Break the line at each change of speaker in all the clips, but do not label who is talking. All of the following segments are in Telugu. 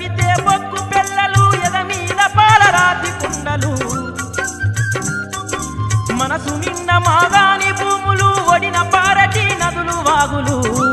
కడిగితే బొగ్గు పిల్లలు ఎద మీద పాలరాతి కుండలు మనసు నిన్న మాగాని భూములు ఒడిన పారటి నదులు వాగులు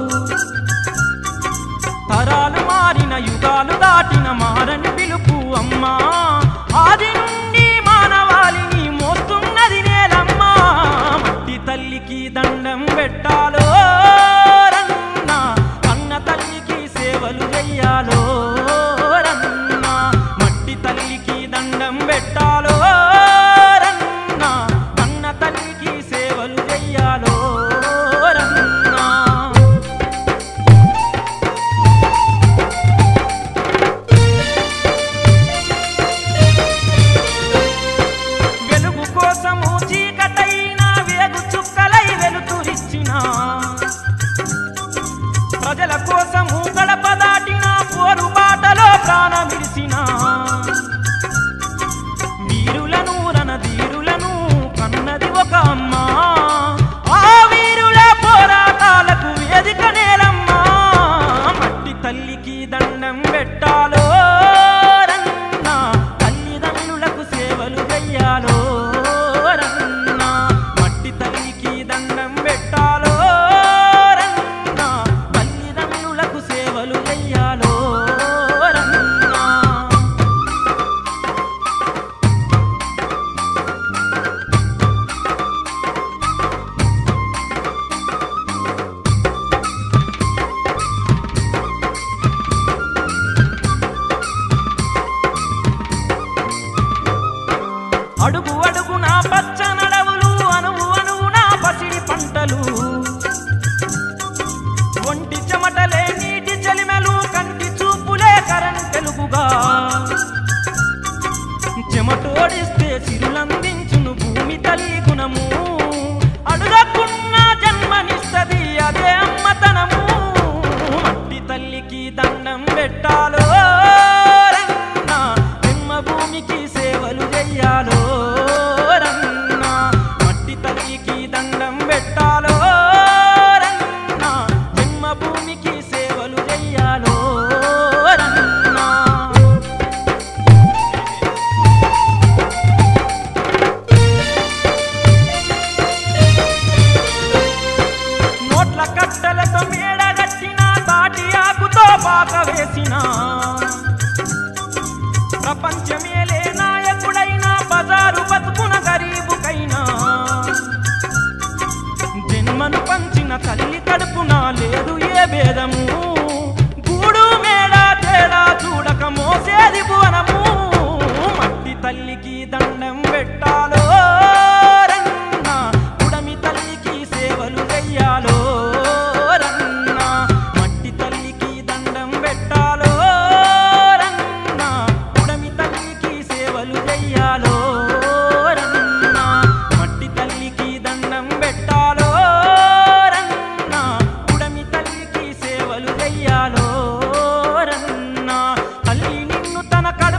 తరాలు మారిన యుగాలు దాటిన మారని పిలుపు అమ్మా ఆది నుండి మానవాళిని మోస్తున్నది నేలమ్మా మట్టి తల్లికి దండం పెట్టాలో రన్న అన్న తల్లికి సేవలు చెయ్యాలో రన్న మట్టి తల్లికి దండం పెట్టాలో రన్న అన్న తల్లికి సేవలు చెయ్యాలో రన్నా వెలుగు కోసము చీకటైన వేగు చుక్కలై వెలుతురిచ్చిన ప్రజల కోసము గడప దాటిన పోరు బాటలో ప్రాణమిడిసిన వీరులను రణధీరులను కన్నది ఒక అమ్మ ఆ వీరుల పోరాటాలకు వేదిక నేలమ్మా మట్టి తల్లికి దండం పెట్టాలో రన్న తల్లిదండ్రులకు సేవలు చెయ్యాలో రన్న మట్టి తల్లికి దండం పెట్టాలో రన్న తల్లిదండ్రులకు సేవలు చెయ్యాలో రన్నా అడుగు అడుగున పచ్చ నడవులు అనువు అనువున పసిడి పంటలు ఒంటి చెమటలే నీటి చెలిమెలు కంటి చూపులే కరెంటెలుగుగా చెమటోడిస్తే చిరులందించును భూమి తల్లి గుణము అడుగకున్న జన్మనిస్తది అదే అమ్మతనము మట్టి తల్లికి దండం పెట్టాలో రన్న జన్మ భూమికి సేవలు చెయ్యాలో రన్న మట్టి తల్లికి దండం పెట్టాలో రన్న జన్మ భూమికి సేవలు చెయ్యాలో రన్నా నోట్ల కట్టలతో మేడగట్టిన తాటి ఆకుతో పాక వేసిన ప్రపంచమేలే నాయకుడైన బజారు బతుకున గరీబుకైనా జన్మను పంచిన తల్లి కడుపున లేదు ఏ భేదము గూడు మేడ తేడా చూడక మోసేది భువనము మట్టి తల్లికి దండం పెట్టాలో రన్న ఉడమి తల్లికి సేవలు చెయ్యాలో రన్న మట్టి తల్లికి దండం పెట్టాలో రన్న ఉడమి తల్లికి సేవలు చెయ్యాలో రన్న మట్టి తల్లికి దండం పెట్టాలో రన్న ఉడమి తల్లికి సేవలు చెయ్యాలో రన్న తల్లి నిన్ను తన కడ